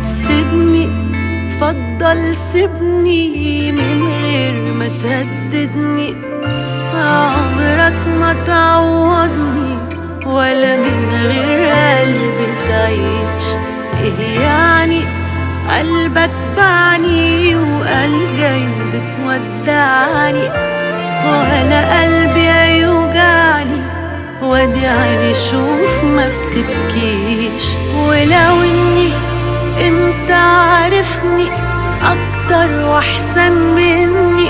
سيبني فضل سيبني من غير ما تهددني عمرك ما تعوضني ولا من غير قلبي تعيش ايه يعني قلبك بعني وقال جاي بتودعني ولا قلبي هيوجعني وادي عيني شوف ما بتبكيش ولو اني انت عارفني اكتر واحسن مني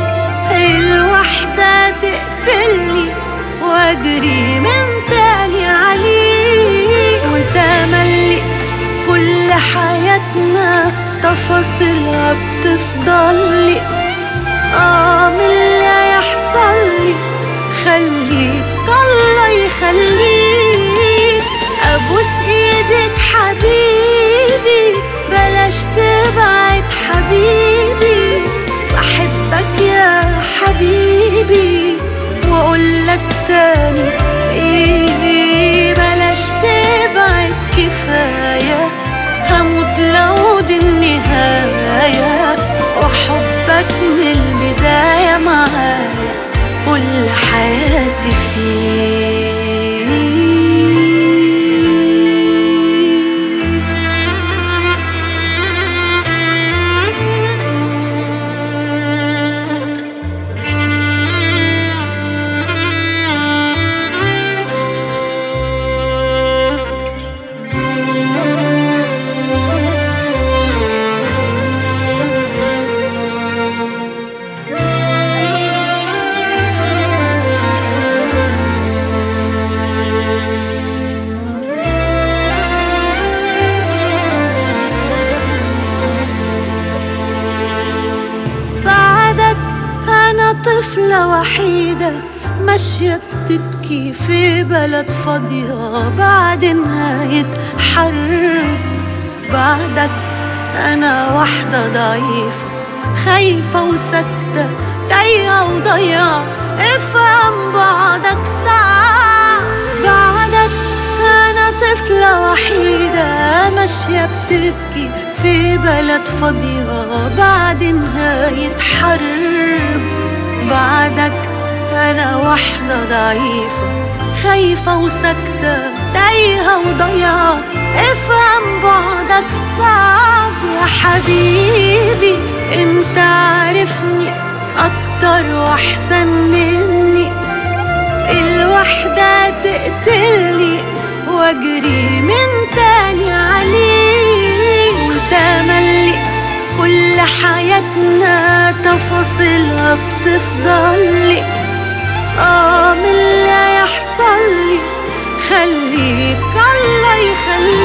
الوحدة تقتلني واجري من تاني عليك وتملي كل حياتنا تفاصيلها بتفضل لي اه من اللي هيحصل لي خليك الله يخليك ابوس ايدك حبيبي بلاش تبعد حبيبي بحبك يا حبيبي واقول لك تاني ايه بلاش تبعد كفايه هموت لو دي النهايه وحبك من البدايه معايا كل حياتي فيه بعدك أنا طفلة وحيدة ماشية بتبكي في بلد فاضية بعد نهاية حرب بعدك أنا واحدة ضعيفة خايفة وساكتة تايهة وضيعة افهم بعدك ساعة بعدك أنا طفلة وحيدة ماشية بتبكي في بلد فاضية بعد نهاية حرب بعدك أنا واحدة ضعيفة خايفة وساكتة تايهة وضيعة افهم بعدك صعب يا حبيبي انت عارفني أكتر وأحسن مني الوحدة تقتلني واجري من تاني عليك وتملي كل حياتنا تفاصيلها بتفضل لي اه من اللي هيحصل لي خليك الله يخليك